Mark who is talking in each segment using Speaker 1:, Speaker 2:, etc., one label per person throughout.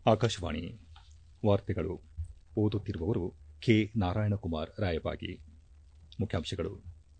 Speaker 1: ಆಕಾಶವಾಣಿ ವಾರ್ತೆಗಳು ಓದುತ್ತಿರುವವರು ಕೆ ನಾರಾಯಣಕುಮಾರ್ ರಾಯಬಾಗಿ ಮುಖ್ಯಾಂಶಗಳು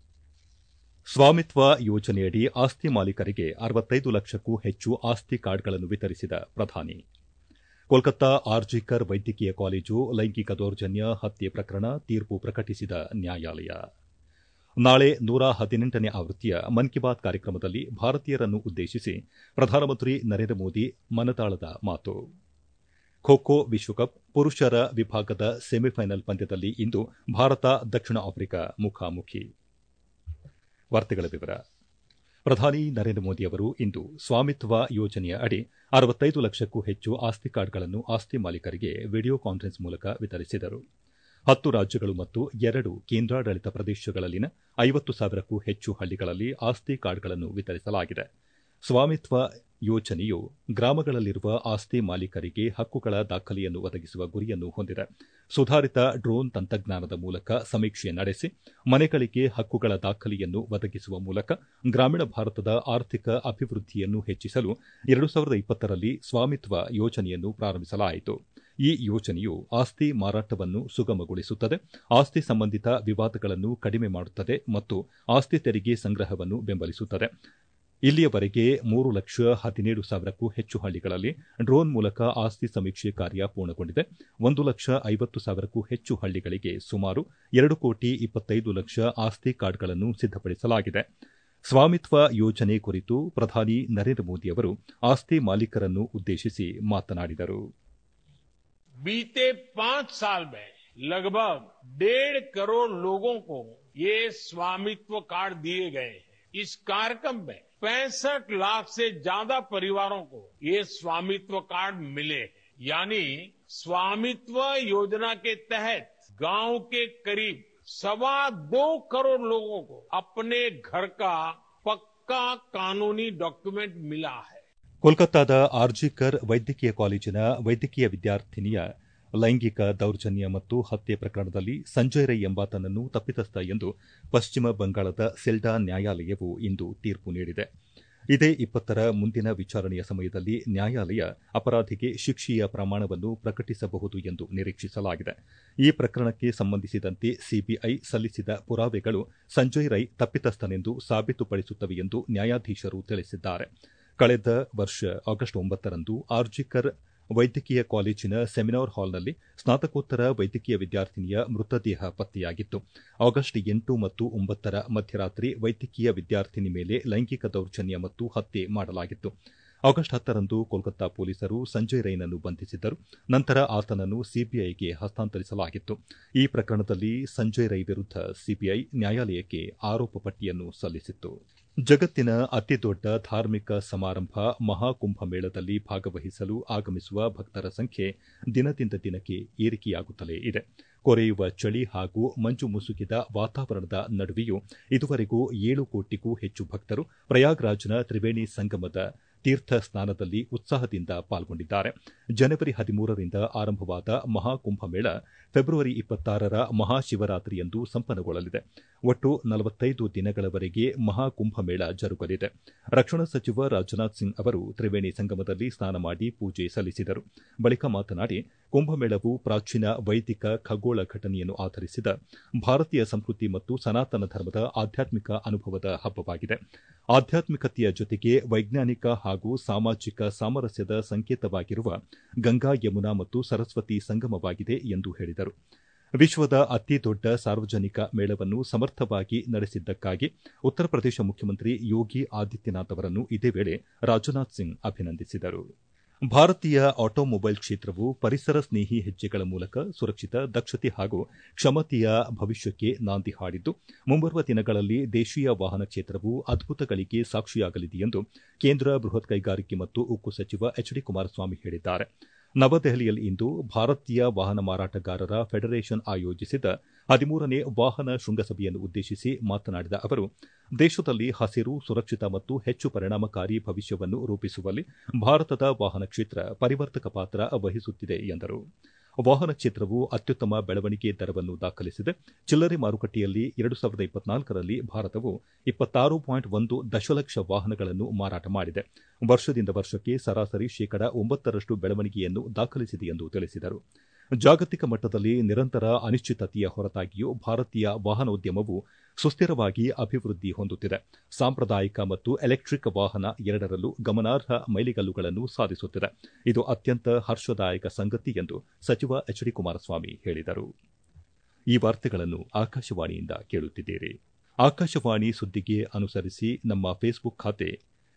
Speaker 1: ಸ್ವಾಮಿತ್ವ ಯೋಜನೆಯಡಿ ಆಸ್ತಿ ಮಾಲೀಕರಿಗೆ ಅರವತ್ತೈದು ಲಕ್ಷಕ್ಕೂ ಹೆಚ್ಚು ಆಸ್ತಿ ಕಾರ್ಡ್ಗಳನ್ನು ವಿತರಿಸಿದ ಪ್ರಧಾನಿ ಕೋಲ್ಕತ್ತಾ ಆರ್ಜಿಕರ್ ವೈದ್ಯಕೀಯ ಕಾಲೇಜು ಲೈಂಗಿಕ ದೌರ್ಜನ್ಯ ಹತ್ಯೆ ಪ್ರಕರಣ ತೀರ್ಪು ಪ್ರಕಟಿಸಿದ ನ್ಯಾಯಾಲಯ ನಾಳೆ ನೂರ ಹದಿನೆಂಟನೇ ಆವೃತ್ತಿಯ ಮನ್ ಕಿ ಬಾತ್ ಕಾರ್ಯಕ್ರಮದಲ್ಲಿ ಭಾರತೀಯರನ್ನು ಉದ್ದೇಶಿಸಿ ಪ್ರಧಾನಮಂತ್ರಿ ನರೇಂದ್ರ ಮೋದಿ ಮನದಾಳದ ಮಾತು ಖೋ ಖೋ ವಿಶ್ವಕಪ್ ಪುರುಷರ ವಿಭಾಗದ ಸೆಮಿಫೈನಲ್ ಪಂದ್ಯದಲ್ಲಿ ಇಂದು ಭಾರತ ದಕ್ಷಿಣ ಆಫ್ರಿಕಾ ಮುಖಾಮುಖಿ ವಾರ್ತೆಗಳ ವಿವರ ಪ್ರಧಾನಿ ನರೇಂದ್ರ ಮೋದಿ ಅವರು ಇಂದು ಸ್ವಾಮಿತ್ವ ಯೋಜನೆಯ ಅಡಿ ಅರವತ್ತೈದು ಲಕ್ಷಕ್ಕೂ ಹೆಚ್ಚು ಆಸ್ತಿ ಕಾರ್ಡ್ಗಳನ್ನು ಆಸ್ತಿ ಮಾಲೀಕರಿಗೆ ವಿಡಿಯೋ ಕಾನ್ಫರೆನ್ಸ್ ಮೂಲಕ ವಿತರಿಸಿದರು ಹತ್ತು ರಾಜ್ಯಗಳು ಮತ್ತು ಎರಡು ಕೇಂದ್ರಾಡಳಿತ ಪ್ರದೇಶಗಳಲ್ಲಿನ ಐವತ್ತು ಸಾವಿರಕ್ಕೂ ಹೆಚ್ಚು ಹಳ್ಳಿಗಳಲ್ಲಿ ಆಸ್ತಿ ಕಾರ್ಡ್ಗಳನ್ನು ವಿತರಿಸಲಾಗಿದೆ ಸ್ವಾಮಿತ್ವ ಯೋಜನೆಯು ಗ್ರಾಮಗಳಲ್ಲಿರುವ ಆಸ್ತಿ ಮಾಲೀಕರಿಗೆ ಹಕ್ಕುಗಳ ದಾಖಲೆಯನ್ನು ಒದಗಿಸುವ ಗುರಿಯನ್ನು ಹೊಂದಿದೆ ಸುಧಾರಿತ ಡ್ರೋನ್ ತಂತ್ರಜ್ಞಾನದ ಮೂಲಕ ಸಮೀಕ್ಷೆ ನಡೆಸಿ ಮನೆಗಳಿಗೆ ಹಕ್ಕುಗಳ ದಾಖಲೆಯನ್ನು ಒದಗಿಸುವ ಮೂಲಕ ಗ್ರಾಮೀಣ ಭಾರತದ ಆರ್ಥಿಕ ಅಭಿವೃದ್ಧಿಯನ್ನು ಹೆಚ್ಚಿಸಲು ಎರಡು ಸಾವಿರದ ಇಪ್ಪತ್ತರಲ್ಲಿ ಸ್ವಾಮಿತ್ವ ಯೋಜನೆಯನ್ನು ಪ್ರಾರಂಭಿಸಲಾಯಿತು ಈ ಯೋಜನೆಯು ಆಸ್ತಿ ಮಾರಾಟವನ್ನು ಸುಗಮಗೊಳಿಸುತ್ತದೆ ಆಸ್ತಿ ಸಂಬಂಧಿತ ವಿವಾದಗಳನ್ನು ಕಡಿಮೆ ಮಾಡುತ್ತದೆ ಮತ್ತು ಆಸ್ತಿ ತೆರಿಗೆ ಸಂಗ್ರಹವನ್ನು ಬೆಂಬಲಿಸುತ್ತದೆ ಇಲ್ಲಿಯವರೆಗೆ ಮೂರು ಲಕ್ಷ ಹದಿನೇಳು ಸಾವಿರಕ್ಕೂ ಹೆಚ್ಚು ಹಳ್ಳಿಗಳಲ್ಲಿ ಡ್ರೋನ್ ಮೂಲಕ ಆಸ್ತಿ ಸಮೀಕ್ಷೆ ಕಾರ್ಯ ಪೂರ್ಣಗೊಂಡಿದೆ ಒಂದು ಲಕ್ಷ ಐವತ್ತು ಸಾವಿರಕ್ಕೂ ಹೆಚ್ಚು ಹಳ್ಳಿಗಳಿಗೆ ಸುಮಾರು ಎರಡು ಕೋಟಿ ಇಪ್ಪತ್ತೈದು ಲಕ್ಷ ಆಸ್ತಿ ಕಾರ್ಡ್ಗಳನ್ನು ಸಿದ್ದಪಡಿಸಲಾಗಿದೆ ಸ್ವಾಮಿತ್ವ ಯೋಜನೆ ಕುರಿತು ಪ್ರಧಾನಿ ನರೇಂದ್ರ ಮೋದಿ ಅವರು ಆಸ್ತಿ ಮಾಲೀಕರನ್ನು ಉದ್ದೇಶಿಸಿ ಮಾತನಾಡಿದರು
Speaker 2: बीते पांच साल में लगभग डेढ़ करोड़ लोगों को ये स्वामित्व कार्ड दिए गए हैं इस कार्यक्रम में पैंसठ लाख से ज्यादा परिवारों को ये स्वामित्व कार्ड मिले हैं यानी स्वामित्व योजना के तहत गांव के करीब सवा दो करोड़ लोगों को अपने घर का पक्का कानूनी डॉक्यूमेंट मिला है
Speaker 1: ಕೋಲ್ಕತ್ತಾದ ಆರ್ಜಿಕರ್ ವೈದ್ಯಕೀಯ ಕಾಲೇಜಿನ ವೈದ್ಯಕೀಯ ವಿದ್ಯಾರ್ಥಿನಿಯ ಲೈಂಗಿಕ ದೌರ್ಜನ್ಯ ಮತ್ತು ಹತ್ಯೆ ಪ್ರಕರಣದಲ್ಲಿ ಸಂಜಯ್ ರೈ ಎಂಬಾತನನ್ನು ತಪ್ಪಿತಸ್ಥ ಎಂದು ಪಶ್ಚಿಮ ಬಂಗಾಳದ ಸೆಲ್ಡಾ ನ್ಯಾಯಾಲಯವು ಇಂದು ತೀರ್ಪು ನೀಡಿದೆ ಇದೇ ಇಪ್ಪತ್ತರ ಮುಂದಿನ ವಿಚಾರಣೆಯ ಸಮಯದಲ್ಲಿ ನ್ಯಾಯಾಲಯ ಅಪರಾಧಿಗೆ ಶಿಕ್ಷೆಯ ಪ್ರಮಾಣವನ್ನು ಪ್ರಕಟಿಸಬಹುದು ಎಂದು ನಿರೀಕ್ಷಿಸಲಾಗಿದೆ ಈ ಪ್ರಕರಣಕ್ಕೆ ಸಂಬಂಧಿಸಿದಂತೆ ಸಿಬಿಐ ಸಲ್ಲಿಸಿದ ಪುರಾವೆಗಳು ಸಂಜಯ್ ರೈ ತಪ್ಪಿತಸ್ಥನೆಂದು ಸಾಬೀತುಪಡಿಸುತ್ತವೆ ಎಂದು ನ್ಯಾಯಾಧೀಶರು ತಿಳಿಸಿದ್ದಾರೆ ಕಳೆದ ವರ್ಷ ಆಗಸ್ಟ್ ಒಂಬತ್ತರಂದು ಆರ್ಜಿಕರ್ ವೈದ್ಯಕೀಯ ಕಾಲೇಜಿನ ಸೆಮಿನಾರ್ ಹಾಲ್ನಲ್ಲಿ ಸ್ನಾತಕೋತ್ತರ ವೈದ್ಯಕೀಯ ವಿದ್ಯಾರ್ಥಿನಿಯ ಮೃತದೇಹ ಪತ್ತೆಯಾಗಿತ್ತು ಆಗಸ್ಟ್ ಎಂಟು ಮತ್ತು ಒಂಬತ್ತರ ಮಧ್ಯರಾತ್ರಿ ವೈದ್ಯಕೀಯ ವಿದ್ಯಾರ್ಥಿನಿ ಮೇಲೆ ಲೈಂಗಿಕ ದೌರ್ಜನ್ಯ ಮತ್ತು ಹತ್ಯೆ ಮಾಡಲಾಗಿತ್ತು ಆಗಸ್ಟ್ ಹತ್ತರಂದು ಕೋಲ್ಕತ್ತಾ ಪೊಲೀಸರು ಸಂಜಯ್ ರೈನನ್ನು ಬಂಧಿಸಿದ್ದರು ನಂತರ ಆತನನ್ನು ಸಿಬಿಐಗೆ ಹಸ್ತಾಂತರಿಸಲಾಗಿತ್ತು ಈ ಪ್ರಕರಣದಲ್ಲಿ ಸಂಜಯ್ ರೈ ವಿರುದ್ಧ ಸಿಬಿಐ ನ್ಯಾಯಾಲಯಕ್ಕೆ ಆರೋಪ ಪಟ್ಟಿಯನ್ನು ಸಲ್ಲಿಸಿತ್ತು ಜಗತ್ತಿನ ಅತಿದೊಡ್ಡ ಧಾರ್ಮಿಕ ಸಮಾರಂಭ ಮಹಾಕುಂಭಮೇಳದಲ್ಲಿ ಭಾಗವಹಿಸಲು ಆಗಮಿಸುವ ಭಕ್ತರ ಸಂಖ್ಯೆ ದಿನದಿಂದ ದಿನಕ್ಕೆ ಏರಿಕೆಯಾಗುತ್ತಲೇ ಇದೆ ಕೊರೆಯುವ ಚಳಿ ಹಾಗೂ ಮಂಜು ಮುಸುಕಿದ ವಾತಾವರಣದ ನಡುವೆಯೂ ಇದುವರೆಗೂ ಏಳು ಕೋಟಿಗೂ ಹೆಚ್ಚು ಭಕ್ತರು ಪ್ರಯಾಗ್ರಾಜ್ನ ತ್ರಿವೇಣಿ ಸಂಗಮದ ತೀರ್ಥ ಸ್ನಾನದಲ್ಲಿ ಉತ್ಸಾಹದಿಂದ ಪಾಲ್ಗೊಂಡಿದ್ದಾರೆ ಜನವರಿ ಹದಿಮೂರರಿಂದ ಆರಂಭವಾದ ಮಹಾಕುಂಭಮೇಳ ಫೆಬ್ರವರಿ ಇಪ್ಪತ್ತಾರರ ಮಹಾಶಿವರಾತ್ರಿಯಂದು ಸಂಪನ್ನಗೊಳ್ಳಲಿದೆ ಒಟ್ಟು ನಲವತ್ತೈದು ದಿನಗಳವರೆಗೆ ಮಹಾಕುಂಭಮೇಳ ಜರುಗಲಿದೆ ರಕ್ಷಣಾ ಸಚಿವ ರಾಜನಾಥ್ ಸಿಂಗ್ ಅವರು ತ್ರಿವೇಣಿ ಸಂಗಮದಲ್ಲಿ ಸ್ನಾನ ಮಾಡಿ ಪೂಜೆ ಸಲ್ಲಿಸಿದರು ಬಳಿಕ ಮಾತನಾಡಿ ಕುಂಭಮೇಳವು ಪ್ರಾಚೀನ ವೈದಿಕ ಖಗೋಳ ಘಟನೆಯನ್ನು ಆಧರಿಸಿದ ಭಾರತೀಯ ಸಂಸ್ಕೃತಿ ಮತ್ತು ಸನಾತನ ಧರ್ಮದ ಆಧ್ಯಾತ್ಮಿಕ ಅನುಭವದ ಹಬ್ಬವಾಗಿದೆ ಆಧ್ಯಾತ್ಮಿಕತೆಯ ಜೊತೆಗೆ ವೈಜ್ಞಾನಿಕ ಹಾಗೂ ಸಾಮಾಜಿಕ ಸಾಮರಸ್ಯದ ಸಂಕೇತವಾಗಿರುವ ಗಂಗಾ ಯಮುನಾ ಮತ್ತು ಸರಸ್ವತಿ ಸಂಗಮವಾಗಿದೆ ಎಂದು ಹೇಳಿದರು ವಿಶ್ವದ ಅತಿದೊಡ್ಡ ಸಾರ್ವಜನಿಕ ಮೇಳವನ್ನು ಸಮರ್ಥವಾಗಿ ನಡೆಸಿದ್ದಕ್ಕಾಗಿ ಉತ್ತರ ಪ್ರದೇಶ ಮುಖ್ಯಮಂತ್ರಿ ಯೋಗಿ ಆದಿತ್ಯನಾಥ್ ಅವರನ್ನು ಇದೇ ವೇಳೆ ರಾಜನಾಥ್ ಸಿಂಗ್ ಅಭಿನಂದಿಸಿದರು ಭಾರತೀಯ ಆಟೋಮೊಬೈಲ್ ಕ್ಷೇತ್ರವು ಪರಿಸರ ಸ್ನೇಹಿ ಹೆಜ್ಜೆಗಳ ಮೂಲಕ ಸುರಕ್ಷಿತ ದಕ್ಷತೆ ಹಾಗೂ ಕ್ಷಮತೆಯ ಭವಿಷ್ಯಕ್ಕೆ ನಾಂದಿ ಹಾಡಿದ್ದು ಮುಂಬರುವ ದಿನಗಳಲ್ಲಿ ದೇಶೀಯ ವಾಹನ ಕ್ಷೇತ್ರವು ಅದ್ಭುತಗಳಿಗೆ ಸಾಕ್ಷಿಯಾಗಲಿದೆ ಎಂದು ಕೇಂದ್ರ ಬೃಹತ್ ಕೈಗಾರಿಕೆ ಮತ್ತು ಉಕ್ಕು ಸಚಿವ ಎಚ್ ಡಿ ಕುಮಾರಸ್ವಾಮಿ ಹೇಳಿದ್ದಾರೆ ನವದೆಹಲಿಯಲ್ಲಿಂದು ಭಾರತೀಯ ವಾಹನ ಮಾರಾಟಗಾರರ ಫೆಡರೇಷನ್ ಆಯೋಜಿಸಿದ್ದ ಹದಿಮೂರನೇ ವಾಹನ ಶೃಂಗಸಭೆಯನ್ನು ಉದ್ದೇಶಿಸಿ ಮಾತನಾಡಿದ ಅವರು ದೇಶದಲ್ಲಿ ಹಸಿರು ಸುರಕ್ಷಿತ ಮತ್ತು ಹೆಚ್ಚು ಪರಿಣಾಮಕಾರಿ ಭವಿಷ್ಯವನ್ನು ರೂಪಿಸುವಲ್ಲಿ ಭಾರತದ ವಾಹನ ಕ್ಷೇತ್ರ ಪರಿವರ್ತಕ ಪಾತ್ರ ವಹಿಸುತ್ತಿದೆ ಎಂದರು ವಾಹನ ಕ್ಷೇತ್ರವು ಅತ್ಯುತ್ತಮ ಬೆಳವಣಿಗೆ ದರವನ್ನು ದಾಖಲಿಸಿದೆ ಚಿಲ್ಲರೆ ಮಾರುಕಟ್ಟೆಯಲ್ಲಿ ಎರಡು ಸಾವಿರದ ಇಪ್ಪತ್ನಾಲ್ಕರಲ್ಲಿ ಭಾರತವು ಇಪ್ಪತ್ತಾರು ಪಾಯಿಂಟ್ ಒಂದು ದಶಲಕ್ಷ ವಾಹನಗಳನ್ನು ಮಾರಾಟ ಮಾಡಿದೆ ವರ್ಷದಿಂದ ವರ್ಷಕ್ಕೆ ಸರಾಸರಿ ಶೇಕಡ ಒಂಬತ್ತರಷ್ಟು ಬೆಳವಣಿಗೆಯನ್ನು ದಾಖಲಿಸಿದೆ ಎಂದು ತಿಳಿಸಿದರು ಜಾಗತಿಕ ಮಟ್ಟದಲ್ಲಿ ನಿರಂತರ ಅನಿಶ್ಚಿತತೆಯ ಹೊರತಾಗಿಯೂ ಭಾರತೀಯ ವಾಹನೋದ್ಯಮವು ಸುಸ್ಥಿರವಾಗಿ ಅಭಿವೃದ್ಧಿ ಹೊಂದುತ್ತಿದೆ ಸಾಂಪ್ರದಾಯಿಕ ಮತ್ತು ಎಲೆಕ್ಟ್ರಿಕ್ ವಾಹನ ಎರಡರಲ್ಲೂ ಗಮನಾರ್ಹ ಮೈಲಿಗಲ್ಲುಗಳನ್ನು ಸಾಧಿಸುತ್ತಿದೆ ಇದು ಅತ್ಯಂತ ಹರ್ಷದಾಯಕ ಸಂಗತಿ ಎಂದು ಸಚಿವ ಎಚ್ ಡಿ ಕುಮಾರಸ್ವಾಮಿ ಹೇಳಿದರು ಈ ವಾರ್ತೆಗಳನ್ನು ಆಕಾಶವಾಣಿಯಿಂದ ಕೇಳುತ್ತಿದ್ದೀರಿ ಆಕಾಶವಾಣಿ ಸುದ್ದಿಗೆ ಅನುಸರಿಸಿ ನಮ್ಮ ಫೇಸ್ಬುಕ್ ಖಾತೆ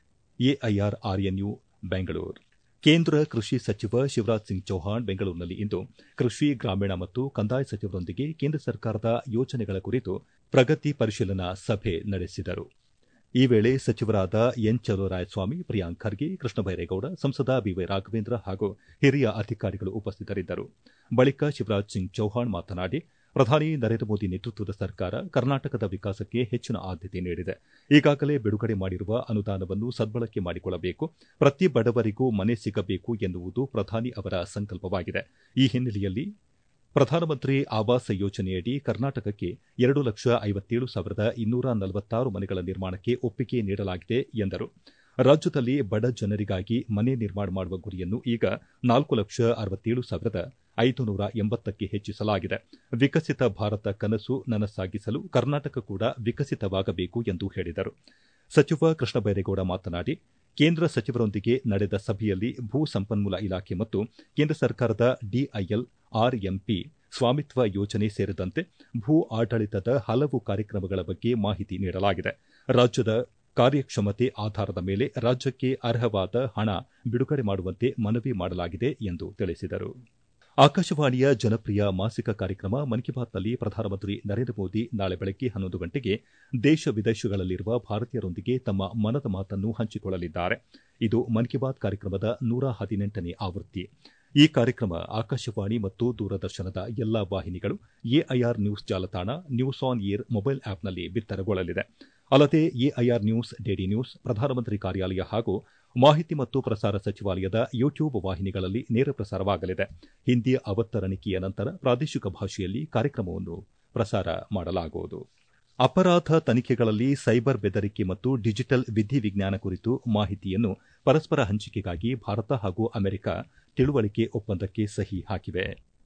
Speaker 1: ಎಐಆರ್ ಆರ್ಎನ್ಯು ಬೆಂಗಳೂರು ಕೇಂದ್ರ ಕೃಷಿ ಸಚಿವ ಶಿವರಾಜ್ ಸಿಂಗ್ ಚೌಹಾಣ್ ಬೆಂಗಳೂರಿನಲ್ಲಿ ಇಂದು ಕೃಷಿ ಗ್ರಾಮೀಣ ಮತ್ತು ಕಂದಾಯ ಸಚಿವರೊಂದಿಗೆ ಕೇಂದ್ರ ಸರ್ಕಾರದ ಯೋಜನೆಗಳ ಕುರಿತು ಪ್ರಗತಿ ಪರಿಶೀಲನಾ ಸಭೆ ನಡೆಸಿದರು ಈ ವೇಳೆ ಸಚಿವರಾದ ಎನ್ ಚಲುವರಾಯಸ್ವಾಮಿ ಪ್ರಿಯಾಂಕ್ ಖರ್ಗೆ ಕೃಷ್ಣ ಬೈರೇಗೌಡ ಸಂಸದ ಬಿವೈ ರಾಘವೇಂದ್ರ ಹಾಗೂ ಹಿರಿಯ ಅಧಿಕಾರಿಗಳು ಉಪಸ್ಥಿತರಿದ್ದರು ಬಳಿಕ ಶಿವರಾಜ್ ಸಿಂಗ್ ಚೌಹಾಣ್ ಮಾತನಾಡಿ ಪ್ರಧಾನಿ ನರೇಂದ್ರ ಮೋದಿ ನೇತೃತ್ವದ ಸರ್ಕಾರ ಕರ್ನಾಟಕದ ವಿಕಾಸಕ್ಕೆ ಹೆಚ್ಚಿನ ಆದ್ಯತೆ ನೀಡಿದೆ ಈಗಾಗಲೇ ಬಿಡುಗಡೆ ಮಾಡಿರುವ ಅನುದಾನವನ್ನು ಸದ್ಬಳಕೆ ಮಾಡಿಕೊಳ್ಳಬೇಕು ಪ್ರತಿ ಬಡವರಿಗೂ ಮನೆ ಸಿಗಬೇಕು ಎನ್ನುವುದು ಪ್ರಧಾನಿ ಅವರ ಸಂಕಲ್ಪವಾಗಿದೆ ಈ ಹಿನ್ನೆಲೆಯಲ್ಲಿ ಪ್ರಧಾನಮಂತ್ರಿ ಆವಾಸ್ ಯೋಜನೆಯಡಿ ಕರ್ನಾಟಕಕ್ಕೆ ಎರಡು ಲಕ್ಷ ಐವತ್ತೇಳು ಸಾವಿರದ ಇನ್ನೂರ ನಲವತ್ತಾರು ಮನೆಗಳ ನಿರ್ಮಾಣಕ್ಕೆ ಒಪ್ಪಿಗೆ ನೀಡಲಾಗಿದೆ ಎಂದರು ರಾಜ್ಯದಲ್ಲಿ ಬಡ ಜನರಿಗಾಗಿ ಮನೆ ನಿರ್ಮಾಣ ಮಾಡುವ ಗುರಿಯನ್ನು ಈಗ ನಾಲ್ಕು ಲಕ್ಷ ಅರವತ್ತೇಳು ಸಾವಿರದ ಐದು ನೂರ ಎಂಬತ್ತಕ್ಕೆ ಹೆಚ್ಚಿಸಲಾಗಿದೆ ವಿಕಸಿತ ಭಾರತ ಕನಸು ನನಸಾಗಿಸಲು ಕರ್ನಾಟಕ ಕೂಡ ವಿಕಸಿತವಾಗಬೇಕು ಎಂದು ಹೇಳಿದರು ಸಚಿವ ಕೃಷ್ಣ ಬೈರೇಗೌಡ ಮಾತನಾಡಿ ಕೇಂದ್ರ ಸಚಿವರೊಂದಿಗೆ ನಡೆದ ಸಭೆಯಲ್ಲಿ ಭೂ ಸಂಪನ್ಮೂಲ ಇಲಾಖೆ ಮತ್ತು ಕೇಂದ್ರ ಸರ್ಕಾರದ ಡಿಐಎಲ್ ಆರ್ಎಂಪಿ ಸ್ವಾಮಿತ್ವ ಯೋಜನೆ ಸೇರಿದಂತೆ ಭೂ ಆಡಳಿತದ ಹಲವು ಕಾರ್ಯಕ್ರಮಗಳ ಬಗ್ಗೆ ಮಾಹಿತಿ ನೀಡಲಾಗಿದೆ ರಾಜ್ಯದ ಕಾರ್ಯಕ್ಷಮತೆ ಆಧಾರದ ಮೇಲೆ ರಾಜ್ಯಕ್ಕೆ ಅರ್ಹವಾದ ಹಣ ಬಿಡುಗಡೆ ಮಾಡುವಂತೆ ಮನವಿ ಮಾಡಲಾಗಿದೆ ಎಂದು ತಿಳಿಸಿದರು ಆಕಾಶವಾಣಿಯ ಜನಪ್ರಿಯ ಮಾಸಿಕ ಕಾರ್ಯಕ್ರಮ ಮನ್ ಕಿ ಬಾತ್ನಲ್ಲಿ ಪ್ರಧಾನಮಂತ್ರಿ ನರೇಂದ್ರ ಮೋದಿ ನಾಳೆ ಬೆಳಗ್ಗೆ ಹನ್ನೊಂದು ಗಂಟೆಗೆ ದೇಶ ವಿದೇಶಗಳಲ್ಲಿರುವ ಭಾರತೀಯರೊಂದಿಗೆ ತಮ್ಮ ಮನದ ಮಾತನ್ನು ಹಂಚಿಕೊಳ್ಳಲಿದ್ದಾರೆ ಇದು ಮನ್ ಕಿ ಬಾತ್ ಕಾರ್ಯಕ್ರಮದ ನೂರ ಹದಿನೆಂಟನೇ ಆವೃತ್ತಿ ಈ ಕಾರ್ಯಕ್ರಮ ಆಕಾಶವಾಣಿ ಮತ್ತು ದೂರದರ್ಶನದ ಎಲ್ಲಾ ವಾಹಿನಿಗಳು ಎಐಆರ್ ನ್ಯೂಸ್ ಜಾಲತಾಣ ನ್ಯೂಸ್ ಆನ್ ಏರ್ ಮೊಬೈಲ್ ಆಪ್ನಲ್ಲಿ ಬಿತ್ತರಗೊಳ್ಳಲಿದೆ ಅಲ್ಲದೆ ಎಐಆರ್ ನ್ಯೂಸ್ ಡಿಡಿ ನ್ಯೂಸ್ ಪ್ರಧಾನಮಂತ್ರಿ ಕಾರ್ಯಾಲಯ ಹಾಗೂ ಮಾಹಿತಿ ಮತ್ತು ಪ್ರಸಾರ ಸಚಿವಾಲಯದ ಯೂಟ್ಯೂಬ್ ವಾಹಿನಿಗಳಲ್ಲಿ ನೇರ ಪ್ರಸಾರವಾಗಲಿದೆ ಹಿಂದಿ ಅವತರಣಿಕೆಯ ನಂತರ ಪ್ರಾದೇಶಿಕ ಭಾಷೆಯಲ್ಲಿ ಕಾರ್ಯಕ್ರಮವನ್ನು ಪ್ರಸಾರ ಮಾಡಲಾಗುವುದು ಅಪರಾಧ ತನಿಖೆಗಳಲ್ಲಿ ಸೈಬರ್ ಬೆದರಿಕೆ ಮತ್ತು ಡಿಜಿಟಲ್ ವಿಧಿವಿಜ್ಞಾನ ಕುರಿತು ಮಾಹಿತಿಯನ್ನು ಪರಸ್ಪರ ಹಂಚಿಕೆಗಾಗಿ ಭಾರತ ಹಾಗೂ ಅಮೆರಿಕ ತಿಳುವಳಿಕೆ ಒಪ್ಪಂದಕ್ಕೆ ಸಹಿ ಹಾಕಿವೆ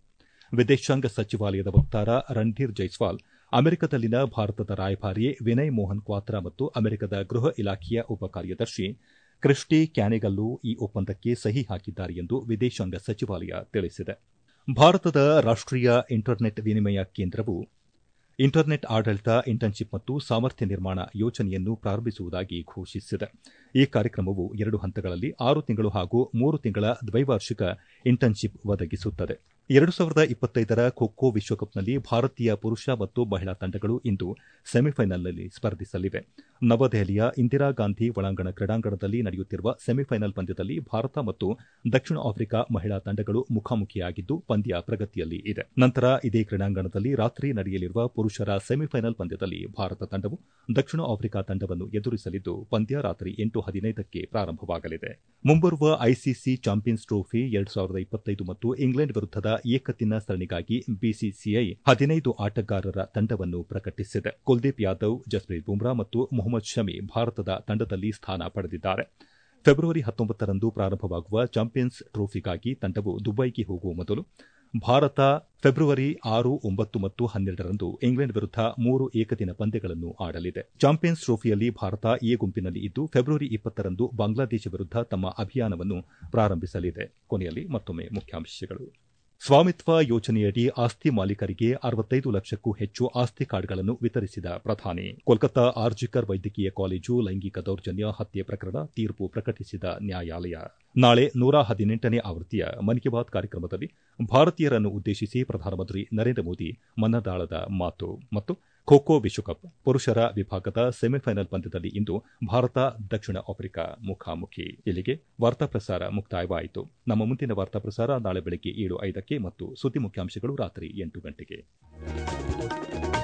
Speaker 1: ವಿದೇಶಾಂಗ ಸಚಿವಾಲಯದ ವಕ್ತಾರ ರಣಧೀರ್ ಜೈಸ್ವಾಲ್ ಅಮೆರಿಕದಲ್ಲಿನ ಭಾರತದ ರಾಯಭಾರಿ ವಿನಯ್ ಮೋಹನ್ ಕ್ವಾತ್ರಾ ಮತ್ತು ಅಮೆರಿಕದ ಗೃಹ ಇಲಾಖೆಯ ಉಪಕಾರ್ಯದರ್ಶಿ ಕ್ರಿಸ್ಟಿ ಕ್ಯಾನೆಗಲ್ಲು ಈ ಒಪ್ಪಂದಕ್ಕೆ ಸಹಿ ಹಾಕಿದ್ದಾರೆ ಎಂದು ವಿದೇಶಾಂಗ ಸಚಿವಾಲಯ ತಿಳಿಸಿದೆ ಭಾರತದ ರಾಷ್ಟೀಯ ಇಂಟರ್ನೆಟ್ ವಿನಿಮಯ ಕೇಂದ್ರವು ಇಂಟರ್ನೆಟ್ ಆಡಳಿತ ಇಂಟರ್ನ್ಶಿಪ್ ಮತ್ತು ಸಾಮರ್ಥ್ಯ ನಿರ್ಮಾಣ ಯೋಜನೆಯನ್ನು ಪ್ರಾರಂಭಿಸುವುದಾಗಿ ಘೋಷಿಸಿದೆ ಈ ಕಾರ್ಯಕ್ರಮವು ಎರಡು ಹಂತಗಳಲ್ಲಿ ಆರು ತಿಂಗಳು ಹಾಗೂ ಮೂರು ತಿಂಗಳ ದ್ವೈವಾರ್ಷಿಕ ಇಂಟರ್ನ್ಶಿಪ್ ಒದಗಿಸುತ್ತದೆ ಎರಡು ಸಾವಿರದ ಇಪ್ಪತ್ತೈದರ ಖೋಖೋ ವಿಶ್ವಕಪ್ನಲ್ಲಿ ಭಾರತೀಯ ಪುರುಷ ಮತ್ತು ಮಹಿಳಾ ತಂಡಗಳು ಇಂದು ಸೆಮಿಫೈನಲ್ನಲ್ಲಿ ಸ್ಪರ್ಧಿಸಲಿವೆ ನವದೆಹಲಿಯ ಇಂದಿರಾ ಗಾಂಧಿ ಒಳಾಂಗಣ ಕ್ರೀಡಾಂಗಣದಲ್ಲಿ ನಡೆಯುತ್ತಿರುವ ಸೆಮಿಫೈನಲ್ ಪಂದ್ಯದಲ್ಲಿ ಭಾರತ ಮತ್ತು ದಕ್ಷಿಣ ಆಫ್ರಿಕಾ ಮಹಿಳಾ ತಂಡಗಳು ಮುಖಾಮುಖಿಯಾಗಿದ್ದು ಪಂದ್ಯ ಪ್ರಗತಿಯಲ್ಲಿ ಇದೆ ನಂತರ ಇದೇ ಕ್ರೀಡಾಂಗಣದಲ್ಲಿ ರಾತ್ರಿ ನಡೆಯಲಿರುವ ಪುರುಷರ ಸೆಮಿಫೈನಲ್ ಪಂದ್ಯದಲ್ಲಿ ಭಾರತ ತಂಡವು ದಕ್ಷಿಣ ಆಫ್ರಿಕಾ ತಂಡವನ್ನು ಎದುರಿಸಲಿದ್ದು ಪಂದ್ಯ ರಾತ್ರಿ ಎಂಟು ಹದಿನೈದಕ್ಕೆ ಪ್ರಾರಂಭವಾಗಲಿದೆ ಮುಂಬರುವ ಐಸಿಸಿ ಚಾಂಪಿಯನ್ಸ್ ಟ್ರೋಫಿ ಎರಡು ಸಾವಿರದ ಇಪ್ಪತ್ತೈದು ಮತ್ತು ಇಂಗ್ಲೆಂಡ್ ವಿರುದ್ಧದ ಏಕದಿನ ಸರಣಿಗಾಗಿ ಬಿಸಿಸಿಐ ಹದಿನೈದು ಆಟಗಾರರ ತಂಡವನ್ನು ಪ್ರಕಟಿಸಿದೆ ಕುಲ್ದೀಪ್ ಯಾದವ್ ಜಸ್ಪ್ರೀತ್ ಬುಮ್ರಾ ಮತ್ತು ಮೊಹಮ್ಮದ್ ಶಮಿ ಭಾರತದ ತಂಡದಲ್ಲಿ ಸ್ಥಾನ ಪಡೆದಿದ್ದಾರೆ ಫೆಬ್ರವರಿ ಹತ್ತೊಂಬತ್ತರಂದು ಪ್ರಾರಂಭವಾಗುವ ಚಾಂಪಿಯನ್ಸ್ ಟ್ರೋಫಿಗಾಗಿ ತಂಡವು ದುಬೈಗೆ ಹೋಗುವ ಮೊದಲು ಭಾರತ ಫೆಬ್ರವರಿ ಆರು ಒಂಬತ್ತು ಮತ್ತು ಹನ್ನೆರಡರಂದು ಇಂಗ್ಲೆಂಡ್ ವಿರುದ್ಧ ಮೂರು ಏಕದಿನ ಪಂದ್ಯಗಳನ್ನು ಆಡಲಿದೆ ಚಾಂಪಿಯನ್ಸ್ ಟ್ರೋಫಿಯಲ್ಲಿ ಭಾರತ ಎ ಗುಂಪಿನಲ್ಲಿ ಇದ್ದು ಫೆಬ್ರವರಿ ಇಪ್ಪತ್ತರಂದು ಬಾಂಗ್ಲಾದೇಶ ವಿರುದ್ಧ ತಮ್ಮ ಅಭಿಯಾನವನ್ನು ಪ್ರಾರಂಭಿಸಲಿದೆ ಕೊನೆಯಲ್ಲಿ ಮತ್ತೊಮ್ಮೆ ಮುಖ್ಯಾಂಶಗಳು ಸ್ವಾಮಿತ್ವ ಯೋಜನೆಯಡಿ ಆಸ್ತಿ ಮಾಲೀಕರಿಗೆ ಅರವತ್ತೈದು ಲಕ್ಷಕ್ಕೂ ಹೆಚ್ಚು ಆಸ್ತಿ ಕಾರ್ಡ್ಗಳನ್ನು ವಿತರಿಸಿದ ಪ್ರಧಾನಿ ಕೋಲ್ಕತ್ತಾ ಆರ್ಜಿಕರ್ ವೈದ್ಯಕೀಯ ಕಾಲೇಜು ಲೈಂಗಿಕ ದೌರ್ಜನ್ಯ ಹತ್ಯೆ ಪ್ರಕರಣ ತೀರ್ಪು ಪ್ರಕಟಿಸಿದ ನ್ಯಾಯಾಲಯ ನಾಳೆ ನೂರ ಹದಿನೆಂಟನೇ ಆವೃತ್ತಿಯ ಮನ್ ಕಿ ಬಾತ್ ಕಾರ್ಯಕ್ರಮದಲ್ಲಿ ಭಾರತೀಯರನ್ನು ಉದ್ದೇಶಿಸಿ ಪ್ರಧಾನಮಂತ್ರಿ ನರೇಂದ್ರ ಮೋದಿ ಮನದಾಳದ ಮಾತು ಮತ್ತು ಖೋಖೋ ವಿಶ್ವಕಪ್ ಪುರುಷರ ವಿಭಾಗದ ಸೆಮಿಫೈನಲ್ ಪಂದ್ಯದಲ್ಲಿ ಇಂದು ಭಾರತ ದಕ್ಷಿಣ ಆಫ್ರಿಕಾ ಮುಖಾಮುಖಿ ಇಲ್ಲಿಗೆ ವಾರ್ತಾ ಪ್ರಸಾರ ಮುಕ್ತಾಯವಾಯಿತು ನಮ್ಮ ಮುಂದಿನ ವಾರ್ತಾ ಪ್ರಸಾರ ನಾಳೆ ಬೆಳಗ್ಗೆ ಏಳು ಐದಕ್ಕೆ ಮತ್ತು ಸುದ್ದಿ ಮುಖ್ಯಾಂಶಗಳು ರಾತ್ರಿ ಎಂಟು ಗಂಟೆಗೆ